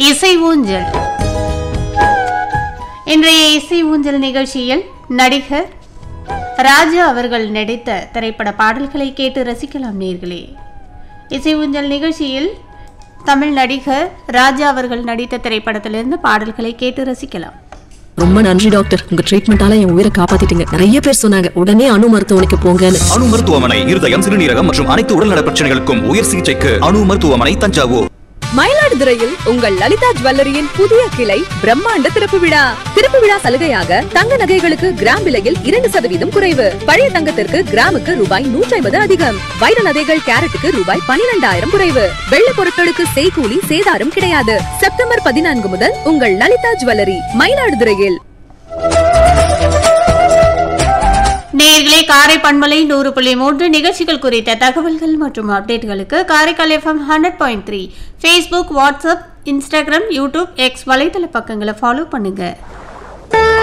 இசை ஊஞ்சல் இன்றைய இசை ஊஞ்சல் நிகழ்ச்சியில் நடிகர் ராஜா அவர்கள் நடித்த திரைப்பட பாடல்களை கேட்டு ரசிக்கலாம் நேர்களே இசை ஊஞ்சல் நிகழ்ச்சியில் தமிழ் நடிகர் ராஜா அவர்கள் நடித்த திரைப்படத்திலிருந்து பாடல்களை கேட்டு ரசிக்கலாம் ரொம்ப நன்றி டாக்டர் உங்க ட்ரீட்மெண்டால என் உயிரை காப்பாத்திட்டீங்க நிறைய பேர் சொன்னாங்க உடனே அணு மருத்துவமனைக்கு போங்கன்னு அணு மருத்துவமனை இருதயம் சிறுநீரகம் மற்றும் அனைத்து உடல்நல பிரச்சனைகளுக்கும் உயர் சிகிச்சைக்கு அணு மருத்துவமனை தஞ்சாவூர் மயிலாடுதுறையில் உங்கள் லலிதா ஜுவல்லரியின் புதிய கிளை பிரம்மாண்ட திறப்பு விழா திறப்பு விழா சலுகையாக தங்க நகைகளுக்கு கிராம் விலையில் இரண்டு சதவீதம் குறைவு பழைய தங்கத்திற்கு கிராமுக்கு ரூபாய் நூற்றி ஐம்பது அதிகம் வைர நகைகள் கேரட்டுக்கு ரூபாய் பனிரெண்டாயிரம் குறைவு வெள்ளி பொருட்களுக்கு செய்கூலி சேதாரம் கிடையாது செப்டம்பர் பதினான்கு முதல் உங்கள் லலிதா ஜுவல்லரி மயிலாடுதுறையில் நேர்களே காரை பண்பலை நூறு புள்ளி மூன்று நிகழ்ச்சிகள் குறித்த தகவல்கள் மற்றும் அப்டேட்களுக்கு Karaikal FM hundred point three Facebook WhatsApp Instagram YouTube X வலைத்தள பக்கங்களை ஃபாலோ பண்ணுங்க